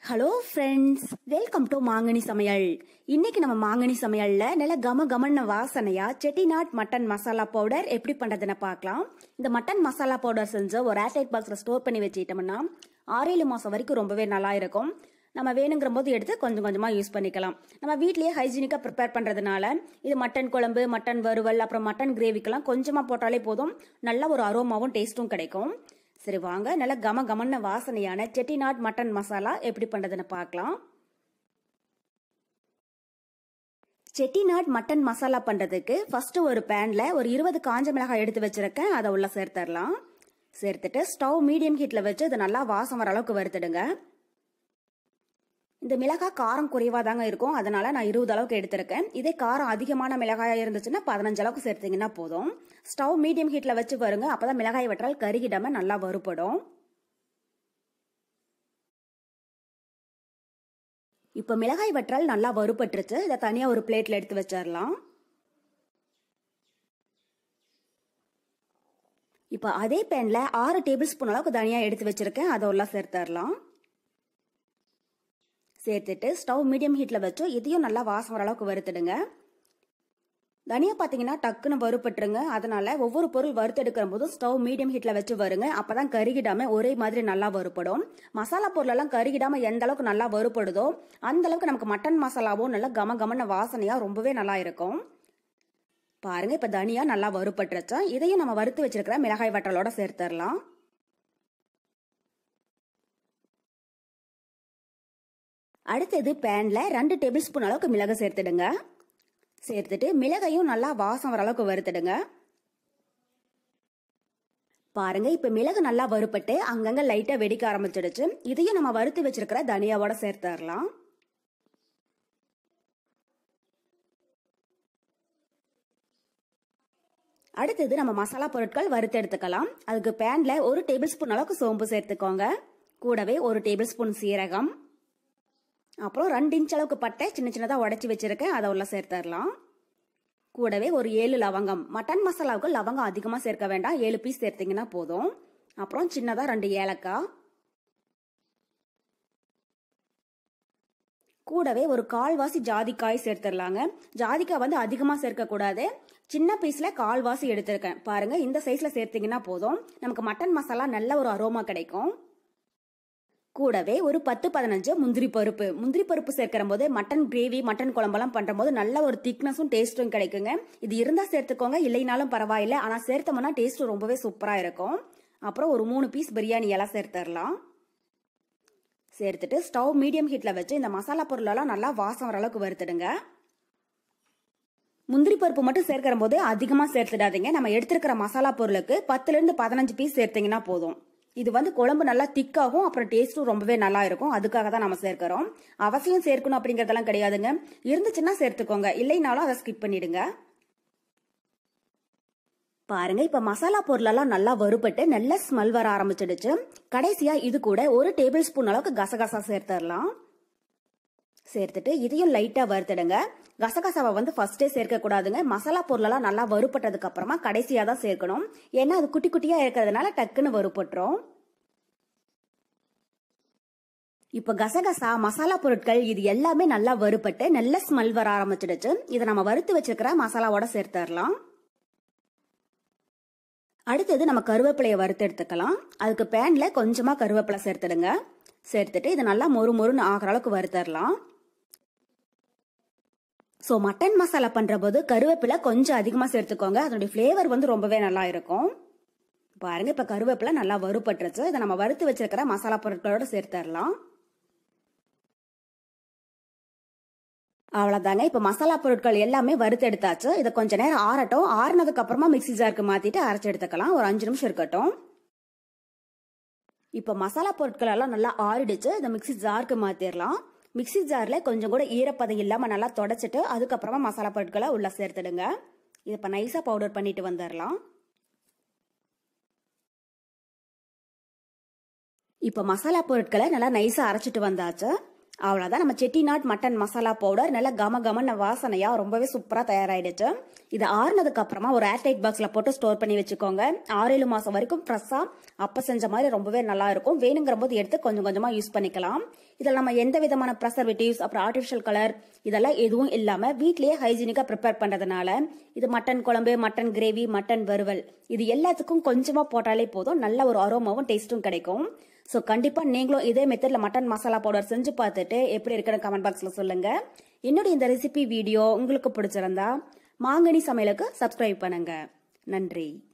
hello friends welcome to மாங்கனி சமையல் இன்னைக்கு நம்ம மாங்கனி சமையல்ல நல்ல கம கமன்ன வாசனையா செட்டிநாட் மட்டன் மசாலா பவுடர் எப்படி பண்றதுன்னு பார்க்கலாம் இந்த மட்டன் மசாலா பவுடர் செஞ்சு ஒரு ஏர்டைட் பாக்ஸ்ல ஸ்டோர் பண்ணி வச்சுக்கிட்டோம்னா ஆறேழு மாசம் வரைக்கும் ரொம்பவே நல்லா இருக்கும் நம்ம வேணுங்கிற போது எடுத்து கொஞ்சம் கொஞ்சமா யூஸ் பண்ணிக்கலாம் நம்ம வீட்லயே ஹைஜீனிக்கா ப்ரிப்பேர் பண்றதுனால இது மட்டன் குழம்பு மட்டன் வறுவல் அப்புறம் மட்டன் கிரேவிக்கெல்லாம் கொஞ்சமா போட்டாலே போதும் நல்ல ஒரு அரோமாவும் டேஸ்ட்டும் கிடைக்கும் சரி வாங்க நல்ல கம கமன்ன வாசனையான செட்டிநாட் மட்டன் மசாலா எப்படி பண்றதுன்னு பார்க்கலாம் செட்டிநாட் மட்டன் மசாலா பண்றதுக்கு ஃபர்ஸ்ட் ஒரு பேன்ல ஒரு இருபது காஞ்ச மிளகாய் எடுத்து வச்சிருக்கேன் அதை உள்ள சேர்த்துடலாம் சேர்த்துட்டு ஸ்டவ் மீடியம் ஹீட்ல வச்சு அது நல்லா வாசம் வர அளவுக்கு வறுத்துடுங்க இந்த மிளகாய் காரம் குறைவா தாங்க இருக்கும் அதனால நான் இருபது அளவுக்கு எடுத்திருக்கேன் இதே காரம் அதிகமான மிளகாயா இருந்துச்சுன்னா பதினஞ்சு அளவுக்கு சேர்த்தீங்கன்னா போதும் ஸ்டவ் மீடியம் ஹீட்ல வச்சு வருங்க அப்பதான் மிளகாய் வற்றால் கருகிடாம நல்லா வறுபடும் இப்போ மிளகாய் வற்றால் நல்லா வறுபட்டுருச்சு இதை தனியா ஒரு பிளேட்ல எடுத்து வச்சிடலாம் இப்போ அதே பேன்ல ஆறு டேபிள் ஸ்பூன் அளவுக்கு தனியா எடுத்து வச்சிருக்கேன் அதை உள்ள சேர்த்துடலாம் சேர்த்துட்டு ஸ்டவ் மீடியம் ஹீட்டில் வச்சு இதையும் நல்லா வாசம் வர அளவுக்கு வறுத்துடுங்க தனியா பார்த்தீங்கன்னா டக்குன்னு வறுப்பட்டுருங்க அதனால ஒவ்வொரு பொருள் வறுத்தெடுக்கிற போதும் ஸ்டவ் மீடியம் ஹீட்டில் வச்சு வருங்க அப்பதான் கருகிடாம ஒரே மாதிரி நல்லா வறுப்படும் மசாலா பொருளெல்லாம் கருகிடாம எந்த அளவுக்கு நல்லா வறுப்படுதோ அந்த அளவுக்கு நமக்கு மட்டன் மசாலாவும் நல்லா கம கமன வாசனையா ரொம்பவே நல்லா இருக்கும் பாருங்க இப்ப தனியா நல்லா வறுப்பட்டுருச்சா இதையும் நம்ம வறுத்து வச்சிருக்கிற மிளகாய் வட்டலோட சேர்த்துடலாம் அடுத்தது பேன்ல ரெண்டு டேபிள் ஸ்பூன் அளவுக்கு மிளகு சேர்த்துடுங்க சேர்த்துட்டு மிளகையும் நல்லா வாசம் வர அளவுக்கு வறுத்துடுங்க பாருங்க இப்ப மிளகு நல்லா வறுப்பட்டு அங்கங்க லைட்டா வெடிக்க ஆரம்பிச்சிடுச்சு இதையும் நம்ம வறுத்து வச்சிருக்கிற தனியாவோட சேர்த்துடலாம் அடுத்தது நம்ம மசாலா பொருட்கள் வறுத்து எடுத்துக்கலாம் அதுக்கு பேன்ல ஒரு டேபிள் ஸ்பூன் அளவுக்கு சோம்பு சேர்த்துக்கோங்க கூடவே ஒரு டேபிள் ஸ்பூன் சீரகம் அப்புறம் ரெண்டு இன்ச் அளவுக்கு பட்டை சின்ன சின்னதாக உடச்சி வச்சிருக்கேன் அதை உள்ள சேர்த்துடலாம் கூடவே ஒரு ஏழு லவங்கம் மட்டன் மசாலாவுக்கு லவங்கம் அதிகமாக சேர்க்க வேண்டாம் ஏழு பீஸ் சேர்த்தீங்கன்னா போதும் அப்புறம் சின்னதாக ரெண்டு ஏலக்காய் கூடவே ஒரு கால்வாசி ஜாதிக்காய் சேர்த்துடலாங்க ஜாதிக்காய் வந்து அதிகமாக சேர்க்கக்கூடாது சின்ன பீஸில் கால்வாசி எடுத்திருக்கேன் பாருங்க இந்த சைஸில் சேர்த்தீங்கன்னா போதும் நமக்கு மட்டன் மசாலா நல்ல ஒரு அரோமா கிடைக்கும் கூடவே ஒரு பத்து பதினஞ்சு முந்திரி பருப்பு முந்திரி பருப்பு சேர்க்கிற போது மட்டன் கிரேவி மட்டன் குழம்பெல்லாம் பண்ற போது நல்ல ஒரு திக்னஸும் டேஸ்ட்டும் கிடைக்குங்க இது இருந்தா சேர்த்துக்கோங்க இல்லைனாலும் பரவாயில்ல ஆனா சேர்த்தோம்னா டேஸ்ட் ரொம்பவே சூப்பரா இருக்கும் அப்புறம் ஒரு மூணு பீஸ் பிரியாணி எல்லாம் சேர்த்துடலாம் சேர்த்துட்டு ஸ்டவ் மீடியம் ஹீட்ல வச்சு இந்த மசாலா பொருளெல்லாம் நல்லா வாசம் வர அளவுக்கு வறுத்துடுங்க முந்திரி பருப்பு மட்டும் சேர்க்கிற போது அதிகமா சேர்த்துடாதீங்க நம்ம எடுத்திருக்கிற மசாலா பொருளுக்கு பத்துல இருந்து பதினஞ்சு பீஸ் சேர்த்தீங்கன்னா போதும் இது வந்து குழம்பு நல்லா திக்காகும் அப்புறம் டேஸ்ட்டும் ரொம்பவே நல்லா இருக்கும் அதுக்காக தான் நம்ம சேர்க்கிறோம் அவசியம் சேர்க்கணும் அப்படிங்கறதெல்லாம் கிடையாதுங்க இருந்துச்சுன்னா சேர்த்துக்கோங்க இல்லைனாலும் அதை ஸ்கிப் பண்ணிடுங்க பாருங்க இப்ப மசாலா பொருளெல்லாம் நல்லா வறுபட்டு நல்ல ஸ்மெல் வர ஆரம்பிச்சிடுச்சு கடைசியா இது கூட ஒரு டேபிள் ஸ்பூன் அளவுக்கு கசகசா சேர்த்துடலாம் சேர்த்துட்டு இதையும் லைட்டா வறுத்துடுங்க கசகசாவை வந்து ஃபர்ஸ்டே சேர்க்க கூடாதுங்க மசாலா பொருளெல்லாம் நல்லா வறுப்பட்டதுக்கு அப்புறமா கடைசியா தான் சேர்க்கணும் ஏன்னா அது குட்டி குட்டியா இருக்கிறதுனால டக்குன்னு வறுப்பட்டுரும் இப்ப கசகசா மசாலா பொருட்கள் இது எல்லாமே நல்லா வறுப்பட்டு நல்ல ஸ்மெல் வர ஆரம்பிச்சிடுச்சு இதை நம்ம வறுத்து வச்சிருக்கிற மசாலாவோட சேர்த்துடலாம் அடுத்தது நம்ம கருவேப்பிலையை வறுத்து எடுத்துக்கலாம் அதுக்கு பேன்ல கொஞ்சமா கருவேப்பிலை சேர்த்துடுங்க சேர்த்துட்டு இதை நல்லா மொறு மொறுன்னு ஆகிற அளவுக்கு வறுத்தரலாம் ஸோ மட்டன் மசாலா பண்ற போது கருவேப்பிலை கொஞ்சம் அதிகமாக சேர்த்துக்கோங்க அதனுடைய ஃப்ளேவர் வந்து ரொம்பவே நல்லா இருக்கும் பாருங்க இப்போ கருவேப்பிலை நல்லா வறுபட்டுருச்சு இதை நம்ம வறுத்து வச்சிருக்கிற மசாலா பொருட்களோட சேர்த்துடலாம் அவ்வளோதாங்க இப்போ மசாலா பொருட்கள் எல்லாமே வறுத்து எடுத்தாச்சு இதை கொஞ்ச நேரம் ஆறட்டும் ஆறுனதுக்கு அப்புறமா மிக்சி ஜாருக்கு மாத்திட்டு அரைச்சு எடுத்துக்கலாம் ஒரு அஞ்சு நிமிஷம் இருக்கட்டும் இப்போ மசாலா பொருட்கள் எல்லாம் நல்லா ஆறிடுச்சு இந்த மிக்சி ஜாருக்கு மாத்திரலாம் மிக்சி ஜார்ல கொஞ்சம் கூட ஈரப்பதம் இல்லாம நல்லா தொடச்சிட்டு அதுக்கப்புறமா மசாலா பொருட்களை உள்ள சேர்த்துடுங்க இது இப்போ நைஸா பவுடர் பண்ணிட்டு வந்துடலாம் இப்போ மசாலா பொருட்களை நல்லா நைஸா அரைச்சிட்டு வந்தாச்சு அவ்வளோதான் நம்ம செட்டிநாட் மட்டன் மசாலா பவுடர் நல்லா கம கமன்னு வாசனையா ரொம்பவே சூப்பராக தயாராகிடுச்சு இது ஆறுனதுக்கு அப்புறமா ஒரு ஏர்டைட் பாக்ஸில் போட்டு ஸ்டோர் பண்ணி வச்சுக்கோங்க ஆறு ஏழு மாதம் வரைக்கும் ஃப்ரெஷ்ஷாக அப்போ செஞ்ச மாதிரி ரொம்பவே நல்லா இருக்கும் வேணுங்கிற போது எடுத்து கொஞ்சம் கொஞ்சமாக யூஸ் பண்ணிக்கலாம் இதில் நம்ம எந்த விதமான ப்ரெசர்வேட்டிவ்ஸ் அப்புறம் ஆர்டிஃபிஷியல் கலர் இதெல்லாம் எதுவும் இல்லாமல் வீட்லேயே ஹைஜீனிக்காக ப்ரிப்பேர் பண்ணுறதுனால இது மட்டன் குழம்பு மட்டன் கிரேவி மட்டன் வறுவல் இது எல்லாத்துக்கும் கொஞ்சமாக போட்டாலே போதும் நல்ல ஒரு அரோமாவும் டேஸ்ட்டும் கிடைக்கும் ஸோ கண்டிப்பாக நீங்களும் இதே மெத்தடில் மட்டன் மசாலா பவுடர் செஞ்சு பார்த்துட்டு எப்படி இருக்குன்னு கமெண்ட் பாக்ஸில் சொல்லுங்கள் என்னுடைய இந்த ரெசிபி வீடியோ உங்களுக்கு பிடிச்சிருந்தா மாங்கனி சமையலுக்கு சப்ஸ்கிரைப் பண்ணுங்க நன்றி